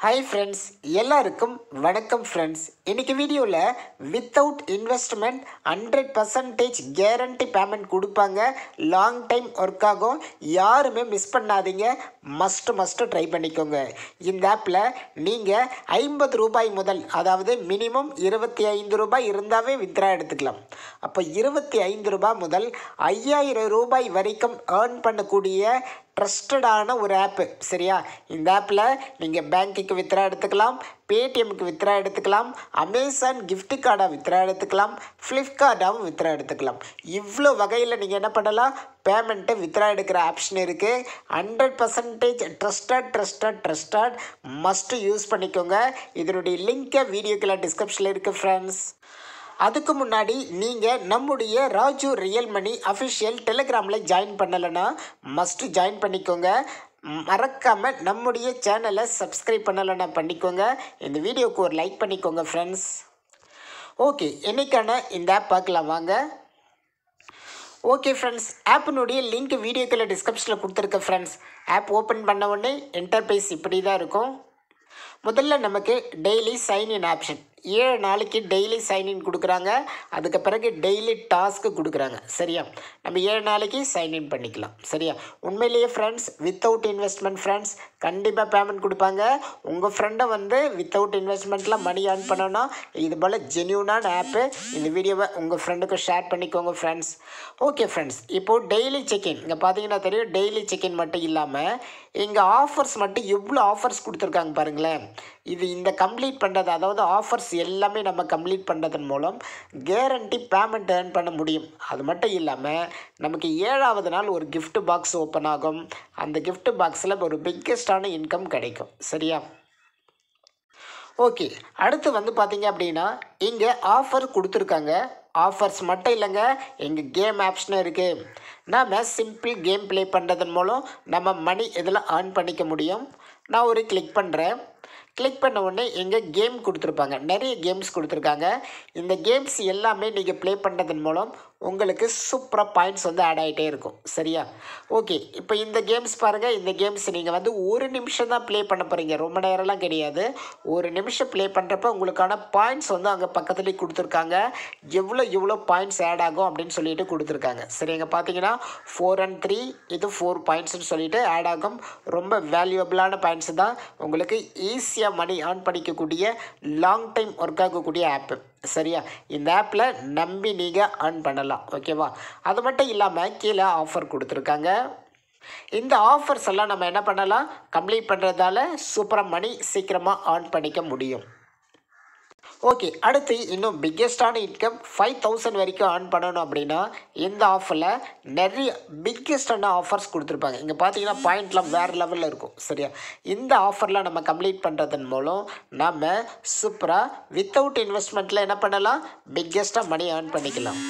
hi friends எல்லாருக்கும் வணக்கம் friends இன்னைக்கு வீடியோவில் without investment hundred percentage guarantee payment கொடுப்பாங்க லாங் டைம் ஒர்க் ஆகும் யாருமே மிஸ் பண்ணாதீங்க மஸ்ட்டு மஸ்ட்டு ட்ரை பண்ணிக்கோங்க இந்த ஆப்பில் நீங்கள் ஐம்பது ரூபாய் முதல் அதாவது மினிமம் இருபத்தி ஐந்து ரூபாய் இருந்தாவே வித்ரா எடுத்துக்கலாம் அப்போ இருபத்தி ஐந்து ரூபாய் முதல் ஐயாயிரம் ரூபாய் வரைக்கும் ஏர்ன் பண்ணக்கூடிய ட்ரஸ்டடான ஒரு ஆப்பு சரியா இந்த ஆப்பில் நீங்கள் பேங்க்குக்கு வித்ரா எடுத்துக்கலாம் பேடிஎம்க்கு வித்ரா எடுத்துக்கலாம் அமேசான் gift கார்டை வித்ரா எடுத்துக்கலாம் ஃப்ளிப்கார்ட்டாகவும் வித்ரா எடுத்துக்கலாம் இவ்வளோ வகையில் நீங்கள் என்ன பண்ணலாம் பேமெண்ட்டை வித்ரா எடுக்கிற ஆப்ஷன் இருக்குது hundred percentage trusted trusted trusted must use பண்ணிக்கோங்க இதனுடைய லிங்க்கை வீடியோக்குள்ள டிஸ்கிரிப்ஷனில் இருக்குது ஃப்ரெண்ட்ஸ் அதுக்கு முன்னாடி நீங்கள் நம்முடைய ராஜு ரியல் மணி அஃபிஷியல் டெலிகிராமில் ஜாயின் பண்ணலைன்னா மஸ்ட்டு ஜாயின் பண்ணிக்கோங்க மறக்காமல் நம்முடைய சேனலை சப்ஸ்கிரைப் பண்ணலைன்னா பண்ணிக்கோங்க இந்த வீடியோவுக்கு ஒரு லைக் பண்ணிக்கோங்க ஃப்ரெண்ட்ஸ் ஓகே என்னைக்கான இந்த ஆப் பார்க்கலாம் வாங்க ஓகே ஃப்ரெண்ட்ஸ் ஆப்பினுடைய லிங்க் வீடியோக்குள்ள டிஸ்கிரிப்ஷனில் கொடுத்துருக்க ஃப்ரெண்ட்ஸ் ஆப் ஓப்பன் பண்ண உடனே இன்டர்பேஸ் இப்படி தான் இருக்கும் முதல்ல நமக்கு டெய்லி சைன்இன் ஆப்ஷன் ஏழு நாளைக்கு டெய்லி சைன்இன் கொடுக்குறாங்க அதுக்கு பிறகு டெய்லி டாஸ்க்கு கொடுக்குறாங்க சரியா நம்ம ஏழு நாளைக்கு சைன்இன் பண்ணிக்கலாம் சரியா உண்மையிலேயே ஃப்ரெண்ட்ஸ் வித்தவுட் இன்வெஸ்ட்மெண்ட் ஃப்ரெண்ட்ஸ் கண்டிப்பாக பேமெண்ட் கொடுப்பாங்க உங்கள் ஃப்ரெண்டை வந்து வித்தவுட் இன்வெஸ்ட்மெண்ட்டில் மணி ஏர்ன் பண்ணணும் இது போல் ஜென்யூனான ஆப்பு இந்த வீடியோவை உங்கள் ஃப்ரெண்டுக்கு ஷேர் பண்ணிக்கோங்க ஃப்ரெண்ட்ஸ் ஓகே ஃப்ரெண்ட்ஸ் இப்போது டெய்லி செக்இன் இங்கே பார்த்தீங்கன்னா தெரியும் டெய்லி செக்இன் மட்டும் இல்லாமல் இங்கே ஆஃபர்ஸ் மட்டும் எவ்வளோ ஆஃபர்ஸ் கொடுத்துருக்காங்க பாருங்களேன் இது இந்த கம்ப்ளீட் பண்ணுறது அதாவது ஆஃபர்ஸ் எல்லாமே நம்ம கம்ப்ளீட் பண்ணுறதன் மூலம் கேரண்டி பேமெண்ட் ஏர்ன் பண்ண முடியும் அது மட்டும் இல்லாமல் நமக்கு ஏழாவது நாள் ஒரு gift பாக்ஸ் ஓப்பன் ஆகும் அந்த gift பாக்ஸில் ஒரு பிக்கெஸ்டான இன்கம் கிடைக்கும் சரியா ஓகே அடுத்து வந்து பார்த்தீங்க அப்படின்னா இங்கே ஆஃபர் கொடுத்துருக்காங்க ஆஃபர்ஸ் மட்டும் இல்லைங்க எங்கள் கேம் ஆப்ஷனும் இருக்குது நாம் சிம்பிள் கேம் ப்ளே பண்ணுறதன் மூலம் நம்ம மணி இதில் ஏர்ன் பண்ணிக்க முடியும் நான் ஒரு கிளிக் பண்ணுறேன் கிளிக் பண்ண உடனே எங்கே கேம் கொடுத்துருப்பாங்க நிறைய கேம்ஸ் கொடுத்துருக்காங்க இந்த கேம்ஸ் எல்லாமே நீங்கள் ப்ளே பண்ணுறதன் மூலம் உங்களுக்கு சூப்பராக பாயிண்ட்ஸ் வந்து ஆட் ஆகிட்டே இருக்கும் சரியா ஓகே இப்போ இந்த கேம்ஸ் பாருங்கள் இந்த கேம்ஸ் நீங்கள் வந்து ஒரு நிமிஷம் தான் ப்ளே பண்ண போகிறீங்க ரொம்ப நேரம்லாம் கிடையாது ஒரு நிமிஷம் ப்ளே பண்ணுறப்ப உங்களுக்கான பாயிண்ட்ஸ் வந்து அங்கே பக்கத்துலேயே கொடுத்துருக்காங்க எவ்வளோ எவ்வளோ பாயிண்ட்ஸ் ஆட் ஆகும் அப்படின்னு சொல்லிட்டு கொடுத்துருக்காங்க சரி இங்கே பார்த்தீங்கன்னா ஃபோர் அண்ட் த்ரீ இது ஃபோர் பாயிண்ட்ஸ்னு சொல்லிட்டு ஆட் ஆகும் ரொம்ப வேல்யூபிளான பாயிண்ட்ஸ் தான் உங்களுக்கு ஈஸியாக மணி ஏர்ன் பண்ணிக்கக்கூடிய லாங் டைம் ஒர்க் ஆகக்கூடிய ஆப்பு சரியா இந்த ஆப்பில் நம்பி நீங்கள் ஏர்ன் பண்ணலாம் ஓகேவா அது மட்டும் இல்லாமல் கீழே ஆஃபர் கொடுத்துருக்காங்க இந்த ஆஃபர்ஸ் எல்லாம் நம்ம என்ன பண்ணலாம் கம்ப்ளீட் பண்ணுறதால சூப்பராக மணி சீக்கிரமாக ஏர்ன் பண்ணிக்க முடியும் ஓகே அடுத்து இன்னும் பிக்கெஸ்டான இன்கம் ஃபைவ் தௌசண்ட் வரைக்கும் ஏர்ன் பண்ணணும் அப்படின்னா இந்த ஆஃபரில் நிறைய பிக்கெஸ்டான ஆஃபர்ஸ் கொடுத்துருப்பாங்க இங்கே பார்த்தீங்கன்னா பாயிண்ட்லாம் வேறு லெவலில் இருக்கும் சரியா இந்த ஆஃபரில் நம்ம கம்ப்ளீட் பண்ணுறதன் மூலம் நம்ம சூப்பராக வித்தவுட் இன்வெஸ்ட்மெண்ட்டில் என்ன பண்ணலாம் பிக்கெஸ்ட்டாக மணி ஏர்ன் பண்ணிக்கலாம்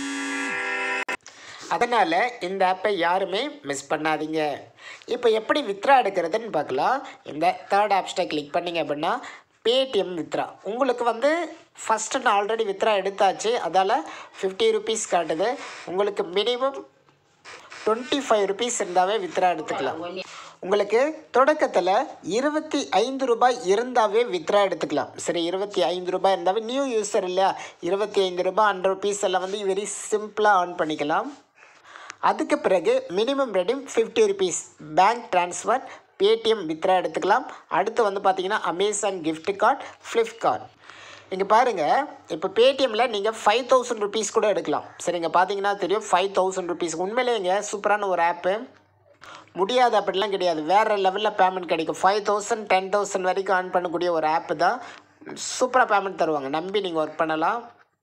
அதனால் இந்த ஆப்பை யாருமே மிஸ் பண்ணாதீங்க இப்போ எப்படி வித்ரா எடுக்கிறதுன்னு பார்க்கலாம் இந்த தேர்ட் ஆப்ஸ்ட்டை கிளிக் பண்ணிங்க அப்படின்னா பேடிஎம் வித்ரா உங்களுக்கு வந்து ஃபஸ்ட்டு நான் ஆல்ரெடி வித்ரா எடுத்தாச்சு அதால் ஃபிஃப்டி ருபீஸ் காட்டுது உங்களுக்கு மினிமம் டுவெண்ட்டி ஃபைவ் ருபீஸ் இருந்தாவே வித்ரா எடுத்துக்கலாம் உங்களுக்கு தொடக்கத்தில் இருபத்தி ஐந்து ரூபாய் இருந்தாவே வித்ரா எடுத்துக்கலாம் சரி இருபத்தி ஐந்து ரூபாய் இருந்தாவே நியூ யூஸர் இல்லையா இருபத்தி ஐந்து ரூபாய் ஹண்ட்ரட் ருபீஸ் எல்லாம் வந்து வெரி சிம்பிளாக ஏர்ன் பண்ணிக்கலாம் அதுக்கு பிறகு minimum redeem fifty rupees bank transfer Paytm withdraw எடுத்துக்கலாம் அடுத்து வந்து பார்த்தீங்கன்னா அமேசான் gift கார்டு ஃப்ளிப்கார்ட் இங்கே பாருங்கள் இப்போ பேடிஎம்மில் நீங்கள் ஃபைவ் தௌசண்ட் ருபீஸ் கூட எடுக்கலாம் சரிங்க பார்த்தீங்கன்னா தெரியும் ஃபைவ் தௌசண்ட் ருபீஸ் உண்மையிலேங்க சூப்பரான ஒரு ஆப்பு முடியாது அப்படிலாம் கிடையாது வேறு லெவலில் பேமெண்ட் கிடைக்கும் ஃபைவ் தௌசண்ட் டென் தௌசண்ட் வரைக்கும் earn பண்ணக்கூடிய ஒரு ஆப்பு தான் சூப்பராக பேமெண்ட் தருவாங்க நம்பி நீங்கள் ஒர்க் பண்ணலாம்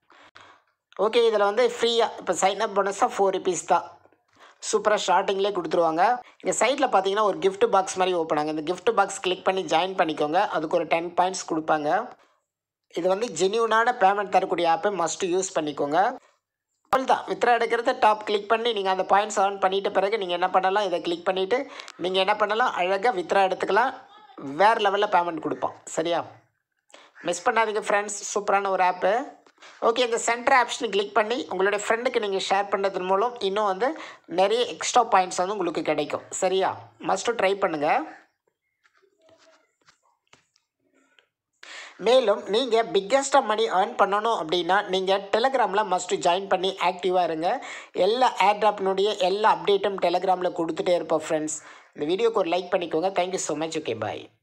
ஓகே இதில் வந்து ஃப்ரீயாக இப்போ சைன் அப் போனஸாக ஃபோர் ருபீஸ் தான் சூப்பராக ஸ்டார்டிங்லேயே கொடுத்துருவாங்க இங்கே சைடில் பார்த்தீங்கன்னா ஒரு gift பாக்ஸ் மாதிரி ஓப்பன் ஆகும் இந்த gift பாக்ஸ் கிளிக் பண்ணி ஜாயின் பண்ணிக்கோங்க அதுக்கு ஒரு டென் பாயிண்ட்ஸ் கொடுப்பாங்க இது வந்து ஜென்யூனான பேமெண்ட் தரக்கூடிய ஆப்பை மஸ்ட் யூஸ் பண்ணிக்கோங்க அவ்வளோதான் வித்ரா எடுக்கிறத டாப் கிளிக் பண்ணி நீங்கள் அந்த பாயிண்ட்ஸ் ஏர்ன் பண்ணிட்ட பிறகு நீங்கள் என்ன பண்ணலாம் இதை கிளிக் பண்ணிவிட்டு நீங்கள் என்ன பண்ணலாம் அழகாக வித்ரா எடுத்துக்கலாம் வேறு லெவலில் பேமெண்ட் கொடுப்போம் சரியா மிஸ் பண்ணாதீங்க ஃப்ரெண்ட்ஸ் சூப்பரான ஒரு ஆப்பு ஓகே இந்த சென்டர் ஆப்ஷனை கிளிக் பண்ணி உங்களுடைய ஃப்ரெண்டுக்கு நீங்கள் ஷேர் பண்ணுறதன் மூலம் இன்னும் வந்து நிறைய எக்ஸ்ட்ரா பாயிண்ட்ஸ் வந்து உங்களுக்கு கிடைக்கும் சரியா மஸ்ட்டு ட்ரை பண்ணுங்கள் மேலும் நீங்கள் பிக்கஸ்ட்டாக மணி ஏர்ன் பண்ணணும் அப்படின்னா நீங்கள் டெலகிராமில் மஸ்ட்டு ஜாயின் பண்ணி ஆக்டிவாக இருங்க எல்லா ஏர்ட்ராப்னுடைய எல்லா அப்டேட்டும் டெலகிராமில் கொடுத்துட்டே இருப்போம் ஃப்ரெண்ட்ஸ் இந்த வீடியோக்கு ஒரு லைக் பண்ணிக்கோங்க தேங்க்யூ ஸோ மச் ஓகே பாய்